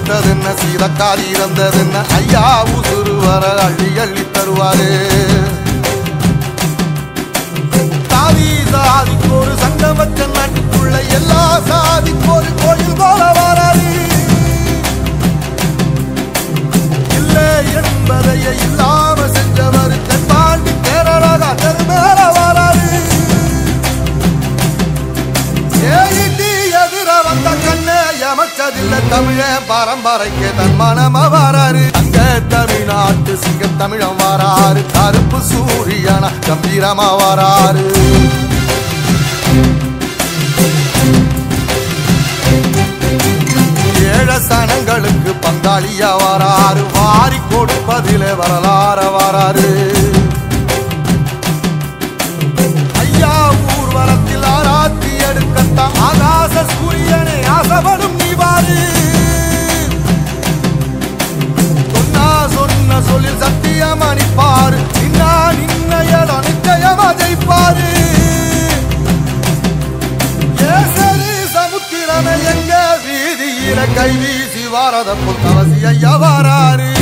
பெத்தது என்ன சீதக்காரி இறந்தது என்ன ஐயா உசுறு வர அள்ளி அள்ளி தருவாரு சாதி சாதிக்கு ஒரு சங்கம் வச்ச நாட்டுக்குள்ள எல்லா சாதிக்கு ஒரு கோயில் போல வராது இல்லை என்பதையே இல்லாம செஞ்சவர் தென்பாண்டி கேரளாக தெருமேல வராது ஏயிட்டி எதிர வந்த கண்ணே எமச்சதில்ல தமிழ பரம்பரைக்கு தன் மனம வராரு அங்க தமிழ்நாட்டு சிங்க தமிழம் வராரு கருப்பு சூரியனா கம்பீரமா வராரு ஏழ சனங்களுக்கு பங்காளியா வராரு வாரி கொடுப்பதிலே வரலாற வராரு ஐயா ஊர்வலத்தில் ஆராத்தி எடுக்கத்தான் ஆகாச சூரியனை ஆசைப்படும் நீ பாரு சொன்னா சொன்ன சொல்லில் சத்தியம் அணிப்பாரு நின்னா நின்ன இடம் நிச்சயமா ஜெயிப்பாரு ஏசரி சமுத்திரமே எங்க வீதியில கை வீசி வாரத புத்தவசி ஐயா வாராரு